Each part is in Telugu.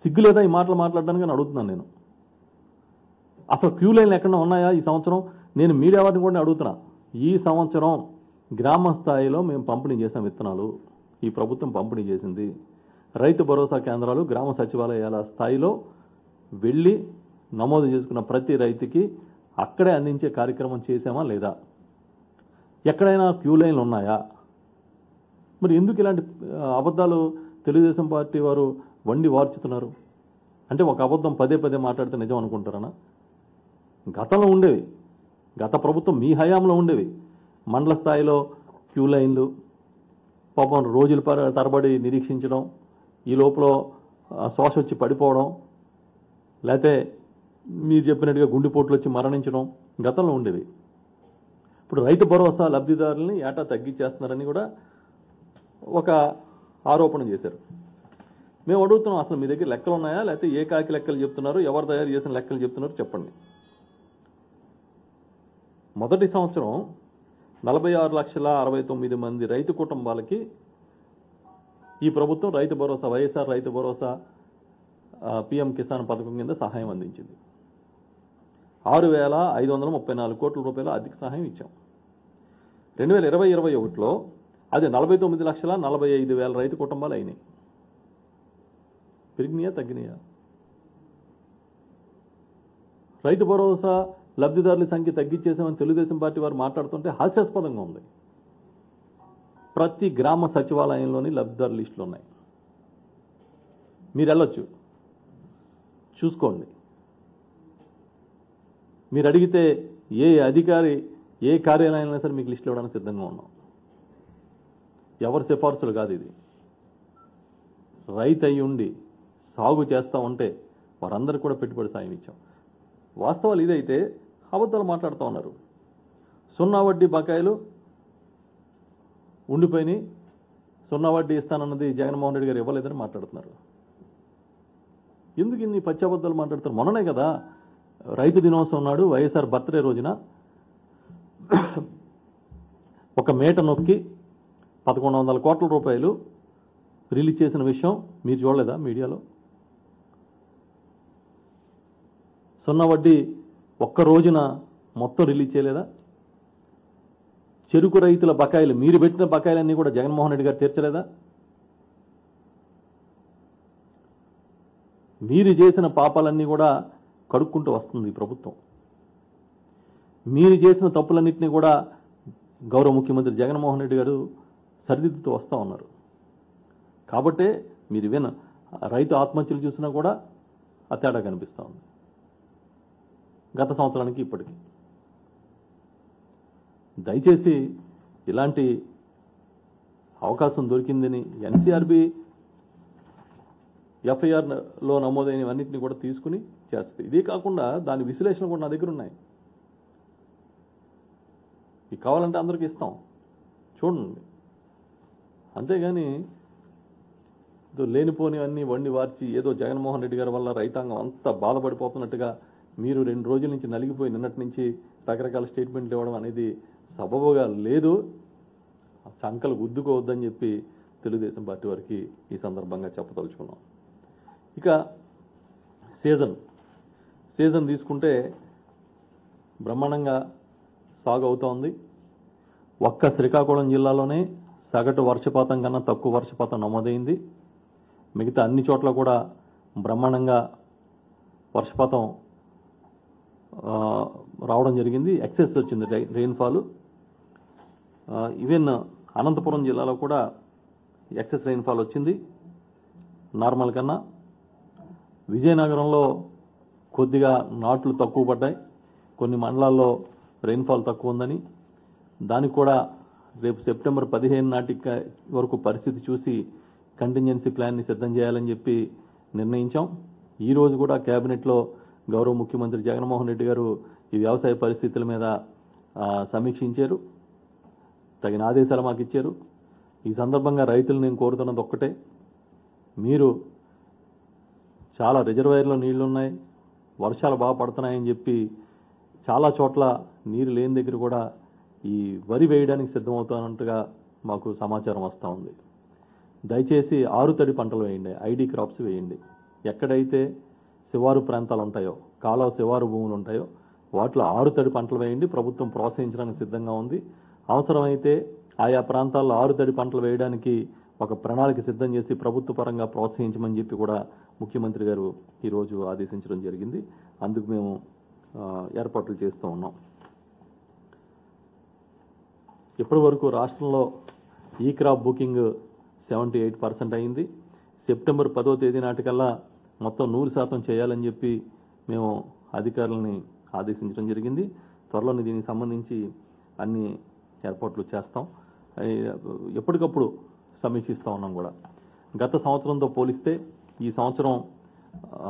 సిగ్గు లేదా ఈ మాటలు మాట్లాడడానికి అని అడుగుతున్నాను నేను అసలు క్యూ లైన్లు ఎక్కడ ఉన్నాయా ఈ సంవత్సరం నేను మీడియా వారిని కూడా అడుగుతున్నా ఈ సంవత్సరం గ్రామ స్థాయిలో మేము పంపిణీ చేసాం విత్తనాలు ఈ ప్రభుత్వం పంపిణీ చేసింది రైతు భరోసా కేంద్రాలు గ్రామ సచివాలయాల స్థాయిలో వెళ్ళి నమోదు చేసుకున్న ప్రతి రైతుకి అక్కడే అందించే కార్యక్రమం చేసామా లేదా ఎక్కడైనా క్యూ లైన్లు ఉన్నాయా మరి ఎందుకు ఇలాంటి ఆ, అబద్ధాలు తెలుగుదేశం పార్టీ వారు వండి వార్చుతున్నారు అంటే ఒక అబద్ధం పదే పదే మాట్లాడితే నిజం అనుకుంటారనా గతంలో ఉండేవి గత ప్రభుత్వం మీ హయాంలో ఉండేవి మండల స్థాయిలో క్యూ లైన్లు పాపం రోజుల పర- తరబడి నిరీక్షించడం ఈ లోపల ఆ, శ్వాస వచ్చి పడిపోవడం లేకపోతే మీరు చెప్పినట్టుగా గుండెపోట్లు వచ్చి మరణించడం గతంలో ఉండేవి ఇప్పుడు రైతు భరోసా లబ్ధిదారుల్ని ఏటా తగ్గించేస్తున్నారని కూడా ఒక ఆరోపణ చేశారు మేము అడుగుతున్నాం అసలు మీ దగ్గర లెక్కలు ఉన్నాయా లేకపోతే ఏ కాకి లెక్కలు చెప్తున్నారు ఎవరు తయారు చేసిన లెక్కలు చెప్తున్నారు చెప్పండి మొదటి సంవత్సరం నలభై ఆరు లక్షల అరవై తొమ్మిది మంది రైతు కుటుంబాలకి ఈ ప్రభుత్వం రైతు భరోసా వైఎస్ఆర్ రైతు భరోసా ఆ, పిఎం కిసాన్ పథకం కింద సహాయం అందించింది ఆరు వేల ఐదు వందల ముప్పై నాలుగు కోట్ల రూపాయల ఆర్థిక సహాయం ఇచ్చాం రెండు వేల ఇరవై ఇరవై ఒకటిలో అది నలభై తొమ్మిది లక్షల నలభై ఐదు వేల రైతు కుటుంబాలు అయినాయి పెరిగినాయా తగ్గినాయా రైతు భరోసా లబ్ధిదారుల సంఖ్య తగ్గించేసామని తెలుగుదేశం పార్టీ వారు మాట్లాడుతుంటే హాస్యాస్పదంగా ఉంది ప్రతి గ్రామ సచివాలయంలోని లబ్ధిదారు లిస్టులు ఉన్నాయి మీరు వెళ్ళొచ్చు చూసుకోండి మీరు అడిగితే ఏ అధికారి ఏ కార్యాలయంలో సరే మీకు లిస్టులు ఇవ్వడానికి సిద్ధంగా ఉన్నాం ఎవరి సిఫార్సులు కాదు ఇది రైతు అయి ఉండి సాగు చేస్తూ ఉంటే వారందరికీ కూడా పెట్టుబడి సాయం ఇచ్చాం వాస్తవాలు ఇదైతే అబద్ధాలు మాట్లాడుతూ ఉన్నారు సున్నా వడ్డీ బకాయిలు ఉండిపోయినాయి సున్నా వడ్డీ ఇస్తానన్నది జగన్మోహన్ రెడ్డి గారు ఇవ్వలేదని మాట్లాడుతున్నారు ఎందుకు ఇన్ని పచ్చి అబద్ధాలు మాట్లాడుతారు మొన్ననే కదా రైతు దినోత్సవం నాడు వైఎస్ఆర్ బర్త్డే రోజున ఒక మేట నొక్కి పదకొండు వందల కోట్ల రూపాయలు రిలీజ్ చేసిన విషయం మీరు చూడలేదా మీడియాలో సున్నా వడ్డీ ఒక్క రోజున మొత్తం రిలీజ్ చేయలేదా చెరుకు రైతుల బకాయిలు మీరు పెట్టిన బకాయిలన్నీ కూడా జగన్మోహన్ రెడ్డి గారు తీర్చలేదా మీరు చేసిన పాపాలన్నీ కూడా కడుక్కుంటూ వస్తుంది ఈ ప్రభుత్వం మీరు చేసిన తప్పులన్నింటినీ కూడా గౌరవ ముఖ్యమంత్రి జగన్మోహన్ రెడ్డి గారు సరిదిద్దుతూ వస్తూ ఉన్నారు కాబట్టే మీరు విన రైతు ఆత్మహత్యలు చూసినా కూడా ఆ తేడా కనిపిస్తూ ఉంది గత సంవత్సరానికి ఇప్పటికి దయచేసి ఇలాంటి అవకాశం దొరికిందని ఎన్సీఆర్బి ఎఫ్ఐఆర్లో నమోదైనవన్నింటినీ కూడా తీసుకుని చేస్తుంది ఇదే కాకుండా దాని విశ్లేషణ కూడా నా దగ్గర ఉన్నాయి ఇవి కావాలంటే అందరికీ ఇస్తాం చూడండి అంతేగాని ఏదో లేనిపోనివన్నీ వండి వార్చి ఏదో జగన్మోహన్ రెడ్డి గారి వల్ల రైతాంగం అంతా బాధపడిపోతున్నట్టుగా మీరు రెండు రోజుల నుంచి నలిగిపోయి నిన్నటి నుంచి రకరకాల స్టేట్మెంట్లు ఇవ్వడం అనేది సబబుగా లేదు చంకలు గుద్దుకోవద్దని చెప్పి తెలుగుదేశం పార్టీ వారికి ఈ సందర్భంగా చెప్పదలుచుకున్నాం ఇక సీజన్ సీజన్ తీసుకుంటే బ్రహ్మాండంగా సాగు అవుతోంది ఒక్క శ్రీకాకుళం జిల్లాలోనే సగటు వర్షపాతం కన్నా తక్కువ వర్షపాతం నమోదైంది మిగతా అన్ని చోట్ల కూడా బ్రహ్మాండంగా వర్షపాతం ఆ, రావడం జరిగింది ఎక్సెస్ వచ్చింది రై- రెయిన్ఫాల్ ఆ, ఈవెన్ అనంతపురం జిల్లాలో కూడా ఎక్సెస్ రెయిన్ఫాల్ వచ్చింది నార్మల్ కన్నా విజయనగరంలో కొద్దిగా నాట్లు తక్కువ పడ్డాయి కొన్ని మండలాల్లో రెయిన్ఫాల్ తక్కువ ఉందని దానికి కూడా రేపు సెప్టెంబర్ పదిహేను నాటికి వరకు పరిస్థితి చూసి కంటింజెన్సీ ప్లాన్ని సిద్ధం చేయాలని చెప్పి నిర్ణయించాం ఈ రోజు కూడా కేబినెట్లో గౌరవ ముఖ్యమంత్రి జగన్మోహన్ రెడ్డి గారు ఈ వ్యవసాయ పరిస్థితుల మీద ఆ, సమీక్షించారు తగిన ఆదేశాలు మాకు ఇచ్చారు ఈ సందర్భంగా రైతులు నేను కోరుతున్నది ఒక్కటే మీరు చాలా రిజర్వాయర్లో నీళ్లు ఉన్నాయి వర్షాలు బాగా పడుతున్నాయని చెప్పి చాలా చోట్ల నీరు లేని దగ్గర కూడా ఈ వరి వేయడానికి సిద్ధమవుతున్నట్టుగా మాకు సమాచారం వస్తూ ఉంది దయచేసి ఆరుతడి పంటలు వేయండి ఐడి క్రాప్స్ వేయండి ఎక్కడైతే శివారు ప్రాంతాలు ఉంటాయో కాలువ శివారు భూములు ఉంటాయో వాటిలో ఆరుతడి పంటలు వేయండి ప్రభుత్వం ప్రోత్సహించడానికి సిద్ధంగా ఉంది అవసరమైతే ఆయా ప్రాంతాల్లో ఆరుతడి పంటలు వేయడానికి ఒక ప్రణాళిక సిద్ధం చేసి ప్రభుత్వ పరంగా ప్రోత్సహించమని చెప్పి కూడా ముఖ్యమంత్రి గారు ఈరోజు ఆదేశించడం జరిగింది అందుకు మేము ఆ, ఏర్పాట్లు చేస్తూ ఉన్నాం ఇప్పటి వరకు రాష్ట్రంలో ఈ crop booking seventy eight percent అయింది సెప్టెంబర్ పదో తేదీ నాటికల్లా మొత్తం నూరు శాతం చేయాలని చెప్పి మేము అధికారులని ఆదేశించడం జరిగింది త్వరలోనే దీనికి సంబంధించి అన్ని ఏర్పాట్లు చేస్తాం అయి ఎప్పటికప్పుడు సమీక్షిస్తూ ఉన్నాం కూడా గత సంవత్సరంతో పోలిస్తే ఈ సంవత్సరం ఆ,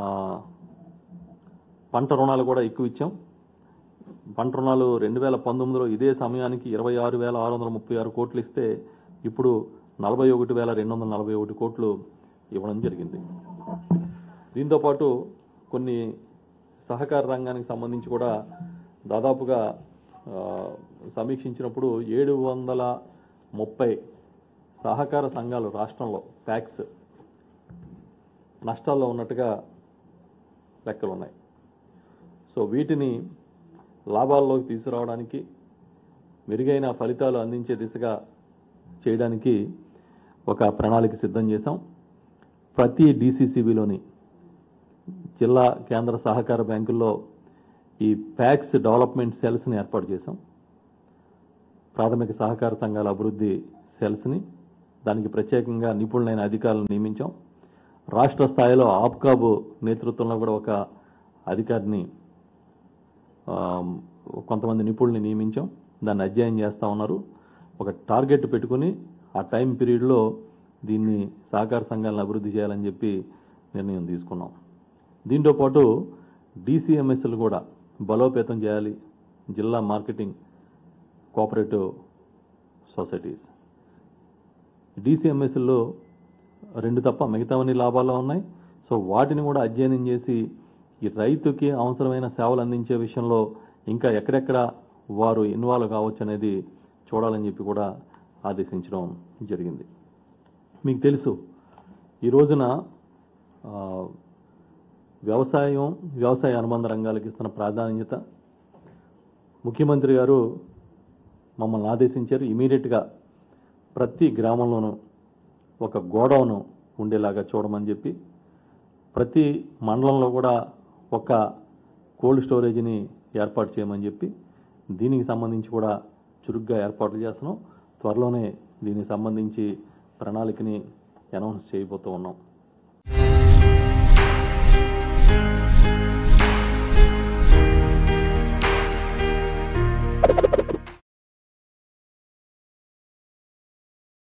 పంట రుణాలు కూడా ఎక్కువ ఇచ్చాం పంట రుణాలు రెండు వేల పంతొమ్మిదిలో ఇదే సమయానికి ఇరవై ఆరు వేల ఆరు వందల ముప్పై ఆరు కోట్లు ఇస్తే ఇప్పుడు నలభై ఒకటి వేల రెండు వందల నలభై ఒకటి కోట్లు ఇవ్వడం జరిగింది దీంతో పాటు కొన్ని సహకార రంగానికి సంబంధించి కూడా దాదాపుగా ఆ, సమీక్షించినప్పుడు ఏడు వందల ముప్పై సహకార సంఘాలు రాష్ట్రంలో ట్యాక్స్ నష్టాల్లో ఉన్నట్టుగా లెక్కలు ఉన్నాయి సో వీటిని లాభాల్లోకి తీసుకురావడానికి మెరుగైన ఫలితాలు అందించే దిశగా చేయడానికి ఒక ప్రణాళిక సిద్ధం చేశాం ప్రతి డీసీసీబీలోని జిల్లా కేంద్ర సహకార బ్యాంకుల్లో ఈ ప్యాక్స్ డెవలప్మెంట్ సెల్స్ని ఏర్పాటు చేశాం ప్రాథమిక సహకార సంఘాల అభివృద్ధి సెల్స్ని దానికి ప్రత్యేకంగా నిపుణులైన అధికారులను నియమించాం రాష్ట్ర స్థాయిలో ఆప్కాబ్ నేతృత్వంలో కూడా ఒక అధికారిని ఆ, కొంతమంది నిపుణుల్ని నియమించాం దాన్ని అధ్యయనం చేస్తూ ఉన్నారు ఒక టార్గెట్ పెట్టుకుని ఆ టైం పీరియడ్లో దీన్ని సహకార సంఘాలను అభివృద్ధి చేయాలని చెప్పి నిర్ణయం తీసుకున్నాం దీంతో పాటు డీసీఎంఎస్లు కూడా బలోపేతం చేయాలి జిల్లా మార్కెటింగ్ కోఆపరేటివ్ సొసైటీస్ డీసీఎంఎస్లో రెండు తప్ప మిగతావన్నీ లాభాల్లో ఉన్నాయి సో వాటిని కూడా అధ్యయనం చేసి ఈ రైతుకి అవసరమైన సేవలు అందించే విషయంలో ఇంకా ఎక్కడెక్కడ వారు ఇన్వాల్వ్ కావచ్చు అనేది చూడాలని చెప్పి కూడా ఆదేశించడం జరిగింది మీకు తెలుసు ఈ రోజున ఆ, వ్యవసాయం వ్యవసాయ అనుబంధ రంగాలకు ఇస్తున్న ప్రాధాన్యత ముఖ్యమంత్రి గారు మమ్మల్ని ఆదేశించారు ఇమీడియట్గా ప్రతి గ్రామంలోనూ ఒక గోడౌన్ ఉండేలాగా చూడమని చెప్పి ప్రతి మండలంలో కూడా ఒక కోల్డ్ స్టోరేజ్ని ఏర్పాటు చేయమని చెప్పి దీనికి సంబంధించి కూడా చురుగ్గా ఏర్పాట్లు చేస్తున్నాం త్వరలోనే దీనికి సంబంధించి ప్రణాళికని అనౌన్స్ చేయబోతూ ఉన్నాం